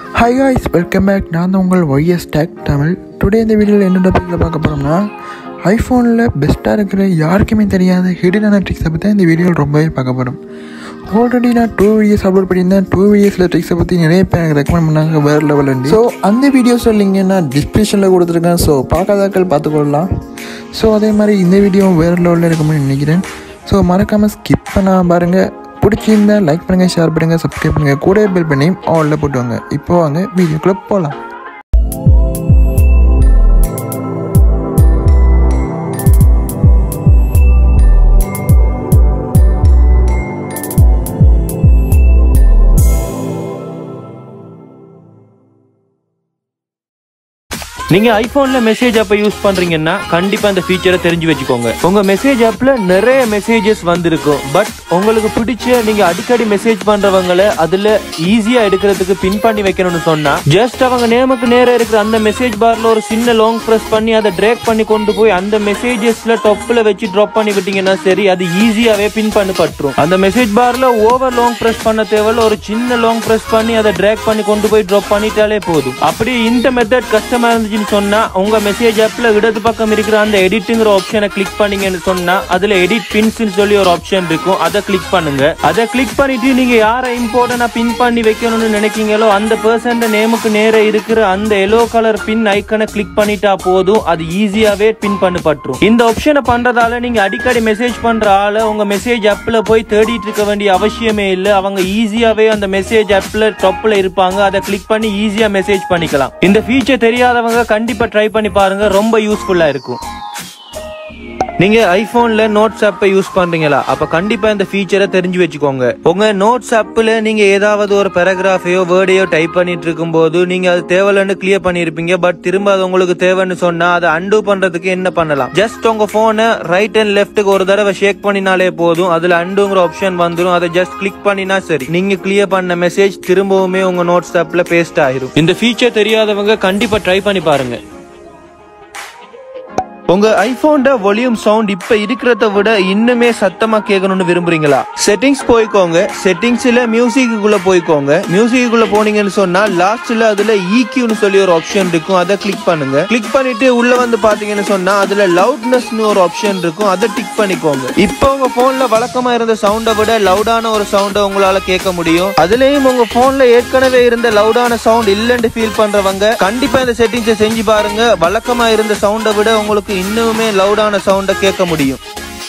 hi guys welcome back நான் தான் உங்கள் ஒய்எஸ் டேக் தமிழ் டுடே இந்த வீடியோவில் என்ன டாப்பிக்கில் பார்க்க போகிறோம்னா ஐஃபோனில் பெஸ்ட்டாக இருக்கிற யாருக்குமே தெரியாத ஹிடனான ட்ரிக்ஸை பற்றி இந்த வீடியோவில் ரொம்பவே பார்க்க போகிறோம் ஆல்ரெடி நான் டூ வீடியோஸ் அப்லோட் பண்ணியிருந்தேன் டூ வீடியோஸில் ட்ரிக்ஸை பற்றி நிறைய பேர் எனக்கு ரெக்கமெண்ட் பண்ணாங்க வேறு லெவலில் ஸோ அந்த வீடியோஸ் லிங்க் நான் டிஸ்கிரிப்ஷனில் கொடுத்துருக்கேன் ஸோ பார்க்காதாக்கள் பார்த்துக்கொள்ளலாம் ஸோ அதே மாதிரி இந்த வீடியோ வேறு லெவலில் இருக்கும்னு நினைக்கிறேன் ஸோ மறக்காமல் ஸ்கிப் பண்ணாமல் பாருங்கள் பிடிச்சிருந்தா லைக் பண்ணுங்கள் ஷேர் பண்ணுங்கள் சப்ஸ்கிரைப் பண்ணுங்கள் கூட பெல் பண்ணி ஆலில் போட்டுவாங்க இப்போ வாங்க வீடியோக்குள்ளே போகலாம் நீங்க ஐபோன்ல மெசேஜ் ஆப்பை யூஸ் பண்றீங்கன்னா கண்டிப்பா இந்த ஃபீச்சரை தெரிஞ்சு வச்சுக்கோங்க உங்க மெசேஜ் ஆப்ல நிறைய மெசேஜஸ் வந்திருக்கும் பட் உங்களுக்கு பிடிச்ச நீங்க அடிக்கடி மெசேஜ் பண்றவங்கள அதுல ஈஸியா எடுக்கிறதுக்கு பின் பண்ணி வைக்கணும்னு சொன்னா ஜஸ்ட் அவங்க நேமுக்கு நேரா இருக்கிற அந்த மெசேஜ் பார்ல ஒரு சின்ன லாங் பிரஸ் பண்ணி அதை ட்ரேக் பண்ணி கொண்டு போய் அந்த மெசேஜஸ்ல டொப்ல வச்சு ட்ராப் பண்ணி விட்டீங்கன்னா சரி அது ஈஸியாவே பின் பண்ணி பட்டுரும் அந்த மெசேஜ் பார்ல ஓவர் லாங் பிரஸ் பண்ண தேவையில்ல ஒரு சின்ன லாங் பிரஸ் பண்ணி அதை ட்ரேக் பண்ணி கொண்டு போய் ட்ராப் பண்ணிட்டாலே போதும் அப்படி இந்த மெத்தட் கஷ்டமா இருந்துச்சுன்னு சொன்னா உங்க மெசேஜ் ஆப்ல இடது பக்கம் இருக்கிற அந்த எடிட்டுங்கிற ஆப்ஷனை கிளிக் பண்ணீங்கன்னு சொன்னா அதுல எடிட் பின்ஸ் சொல்லி ஒரு ஆப்ஷன் இருக்கும் அதை கிளிக் பண்ணுங்க அதை கிளிக் பண்ணிட்டு நீங்க யாரை இம்பார்ட்டன்டா பின் பண்ணி வைக்கணும்னு நினைக்கீங்களோ அந்த பர்சன் நேமுக்கு நேர இருக்கிற அந்த எல்லோ கலர் பின் ஐக்கனை கிளிக் பண்ணிட்டா போதும் அது ஈஸியாவே பின் பண்ணப்பட்டுரும் இந்த ஆப்ஷனை பண்றதால நீங்க அடிக்கடி மெசேஜ் பண்ற ஆளை உங்க மெசேஜ் ஆப்ல போய் தேடிட்டு இருக்க வேண்டிய அவசியமே இல்ல அவங்க ஈஸியாவே அந்த மெசேஜ் ஆப்ல டாப்ல இருப்பாங்க அதை கிளிக் பண்ணி ஈஸியா மெசேஜ் பண்ணிக்கலாம் இந்த ஃபீச்சர் தெரியாதவங்க கண்டிப்பா ட்ரை பண்ணி பாருங்க ரொம்ப யூஸ்ஃபுல்லா இருக்கும் நீங்க ஐபோன்ல நோட்ஸ் ஆப்பை யூஸ் பண்றீங்களா அப்ப கண்டிப்பா இந்த ஃபீச்சரை தெரிஞ்சு வச்சுக்கோங்க உங்க நோட்ஸ் ஆப்ல நீங்க ஏதாவது ஒரு பேராகிராஃபையோ வேர்டையோ டைப் பண்ணிட்டு இருக்கும்போது நீங்க அது தேவையில்லைன்னு கிளியர் பண்ணிருப்பீங்க பட் திரும்ப அது உங்களுக்கு தேவைன்னு சொன்னா அதை அன்டூ பண்றதுக்கு என்ன பண்ணலாம் ஜஸ்ட் உங்க போனை ரைட் அண்ட் லெஃப்ட்டுக்கு ஒரு தடவை ஷேக் பண்ணினாலே போதும் அதுல அண்டுங்கிற ஆப்ஷன் வந்துடும் அதை ஜஸ்ட் கிளிக் பண்ணினா சரி நீங்க கிளியர் பண்ண மெசேஜ் திரும்பவுமே உங்க நோட்ஸ் ஆப்ல பேஸ்ட் ஆயிரும் இந்த ஃபீச்சர் தெரியாதவங்க கண்டிப்பா ட்ரை பண்ணி பாருங்க உங்க ஐபோன்ட வால்யூம் சவுண்ட் இப்ப இருக்கிறத விட இன்னுமே சத்தமா கேட்கணும்னு விரும்புறீங்களா செட்டிங்ஸ் போய்க்கோங்க செட்டிங்ஸ்ல மியூசிக்குள்ள போய்க்கோங்க மியூசிக்குள்ள போனீங்கன்னு சொன்னா லாஸ்ட்ல அதுல ஈக்யூன்னு சொல்லி ஒரு ஆப்ஷன் இருக்கும் அதை கிளிக் பண்ணுங்க கிளிக் பண்ணிட்டு உள்ள வந்து பாத்தீங்கன்னு சொன்னா அதுல லவுட்னஸ்னு ஒரு ஆப்ஷன் இருக்கும் அதை டிக் பண்ணிக்கோங்க இப்போ உங்க போன்ல வழக்கமா இருந்த சவுண்டை விட லவுடான ஒரு சவுண்டை உங்களால கேட்க முடியும் அதுலயும் உங்க போன்ல ஏற்கனவே இருந்த லவுடான சவுண்ட் இல்லைன்னு ஃபீல் பண்றவங்க கண்டிப்பா இந்த செட்டிங்ஸை செஞ்சு பாருங்க வழக்கமா இருந்த சவுண்டை விட உங்களுக்கு இன்னுமே லவுடான சவுண்டை கேட்க முடியும்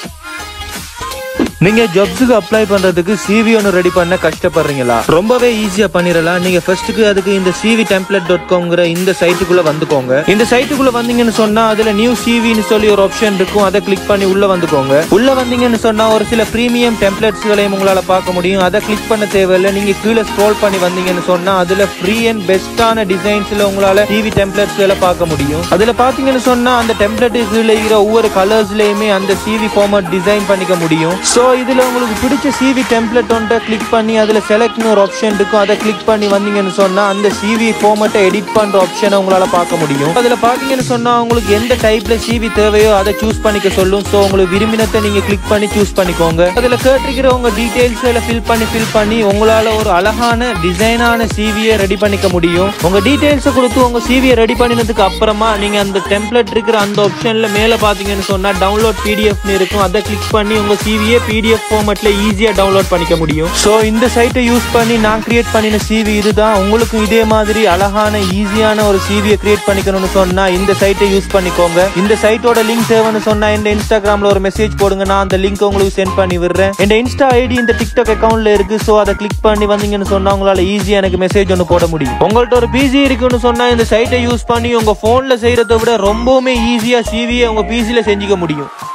நீங்க ஜாப்ஸுக்கு அப்ளை பண்றதுக்கு சிவி ஒன்று ரெடி பண்ண கஷ்டப்படுறீங்களா ரொம்பவே ஈஸியா பண்ணிடலாம் நீங்க ஃபர்ஸ்ட்டுக்கு அதுக்கு இந்த சிவி டெம்ப்ளேட் டாட் காம்ங்கிற இந்த சைட்டுக்குள்ள வந்துக்கோங்க இந்த சைட்டுக்குள்ள வந்தீங்கன்னு சொன்னா அதுல நியூ சிவின்னு சொல்லி ஒரு ஆப்ஷன் இருக்கும் அதை கிளிக் பண்ணி உள்ள வந்துக்கோங்க உள்ள வந்தீங்கன்னு சொன்னா ஒரு சில பிரீமியம் டெம்ப்ளேட்ஸ்களையும் உங்களால பார்க்க முடியும் அதை கிளிக் பண்ண தேவையில்லை நீங்க கீழே ஸ்க்ரோல் பண்ணி வந்தீங்கன்னு சொன்னா அதுல ஃப்ரீ அண்ட் பெஸ்டான டிசைன்ஸ்ல உங்களால டிவி டெம்ப்ளேட்ஸ்களை பார்க்க முடியும் அதுல பாத்தீங்கன்னு சொன்னா அந்த டெம்ப்ளேட் கீழே இருக்கிற ஒவ்வொரு கலர்ஸ்லயுமே அந்த சிவி ஃபார்மட் டிசைன் பண்ணிக்க முடியும் ஸோ இதுல உங்களுக்கு பிடிச்ச சிவி டெம்ப்ளேட் ஒன்றை கிளிக் பண்ணி அதுல செலக்ட்னு ஒரு ஆப்ஷன் இருக்கும் அதை கிளிக் பண்ணி வந்தீங்கன்னு சொன்னா அந்த சிவி ஃபார்மட்டை எடிட் பண்ற ஆப்ஷனை உங்களால பார்க்க முடியும் அதுல பாத்தீங்கன்னு சொன்னா உங்களுக்கு எந்த டைப்ல சிவி தேவையோ அதை சூஸ் பண்ணிக்க சொல்லும் ஸோ உங்களுக்கு விரும்பினத்தை நீங்க கிளிக் பண்ணி சூஸ் பண்ணிக்கோங்க அதுல கேட்டிருக்கிற உங்க டீடைல்ஸ் ஃபில் பண்ணி ஃபில் பண்ணி உங்களால ஒரு அழகான டிசைனான சிவியை ரெடி பண்ணிக்க முடியும் உங்க டீடைல்ஸை கொடுத்து உங்க சிவியை ரெடி பண்ணினதுக்கு அப்புறமா நீங்க அந்த டெம்ப்ளேட் இருக்கிற அந்த ஆப்ஷன்ல மேல பாத்தீங்கன்னு சொன்னா டவுன்லோட் பிடிஎஃப் இருக்கும் அதை கிளிக் பண்ணி உங்க சிவியை பிடிஎஃப் ஃபார்மேட்ல ஈஸியா டவுன்லோட் பண்ணிக்க முடியும் ஸோ இந்த சைட்டை யூஸ் பண்ணி நான் கிரியேட் பண்ணின சிவி இதுதான் உங்களுக்கும் இதே மாதிரி அழகான ஈஸியான ஒரு சிவியை கிரியேட் பண்ணிக்கணும்னு சொன்னா இந்த சைட்டை யூஸ் பண்ணிக்கோங்க இந்த சைட்டோட லிங்க் தேவைன்னு சொன்னா இந்த இன்ஸ்டாகிராம்ல ஒரு மெசேஜ் போடுங்க நான் அந்த லிங்க் உங்களுக்கு சென்ட் பண்ணி விடுறேன் இந்த இன்ஸ்டா ஐடி இந்த டிக்டாக் அக்கௌண்ட்ல இருக்கு ஸோ அதை கிளிக் பண்ணி வந்தீங்கன்னு சொன்னா உங்களால ஈஸியா எனக்கு மெசேஜ் ஒன்று போட முடியும் உங்கள்ட்ட ஒரு பிசி இருக்குன்னு சொன்னா இந்த சைட்டை யூஸ் பண்ணி உங்க போன்ல செய்யறதை விட ரொம்பவுமே ஈஸியா சிவியை உங்க பிசில செஞ்சுக்க முடியும்